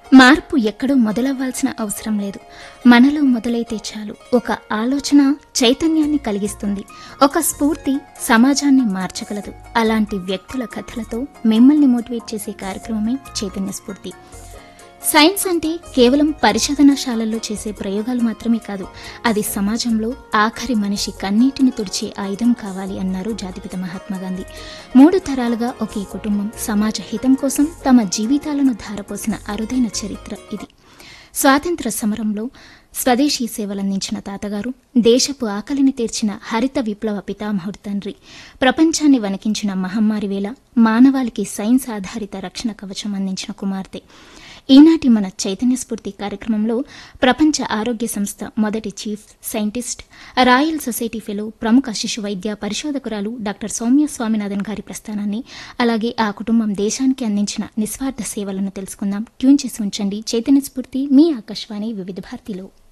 మార్పు ఎక్కడో మొదలవ్వాల్సిన అవసరం లేదు మనలో మొదలైతే చాలు ఒక ఆలోచన చైతన్యాన్ని కలిగిస్తుంది ఒక స్ఫూర్తి సమాజాన్ని మార్చగలదు అలాంటి వ్యక్తుల కథలతో మిమ్మల్ని మోటివేట్ చేసే కార్యక్రమమే చైతన్య స్ఫూర్తి సైన్స్ అంటే కేవలం పరిశోధనశాలల్లో చేసే ప్రయోగాలు మాత్రమే కాదు అది సమాజంలో ఆఖరి మనిషి కన్నీటిని తుడిచే ఆయుధం కావాలి అన్నారు జాతిపిత మహాత్మా గాంధీ మూడు తరాలుగా ఒకే కుటుంబం సమాజ హితం కోసం తమ జీవితాలను ధారపోసిన అరుదైన చరిత్ర ఇది స్వాతంత్ర సమరంలో స్వదేశీ సేవలందించిన తాతగారు దేశపు ఆకలిని తీర్చిన హరిత విప్లవ పితామహుడు తండ్రి ప్రపంచాన్ని వణికించిన మహమ్మారి వేళ మానవాళికి సైన్స్ ఆధారిత రక్షణ కవచం అందించిన కుమార్తె ఈనాటి మన చైతన్య స్ఫూర్తి కార్యక్రమంలో ప్రపంచ ఆరోగ్య సంస్థ మొదటి chief scientist royal society fellow ప్రముఖ శిశు వైద్య పరిశోధకురాలు డాక్టర్ సౌమ్య స్వామినాథన్ గారి ప్రస్థానాన్ని అలాగే ఆ కుటుంబం దేశానికి అందించిన నిస్వార్థ సేవలను తెలుసుకుందాం ట్యూన్ చేసి ఉంచండి చైతన్య స్ఫూర్తి మీ ఆకాశవాణి వివిధ భారతిలో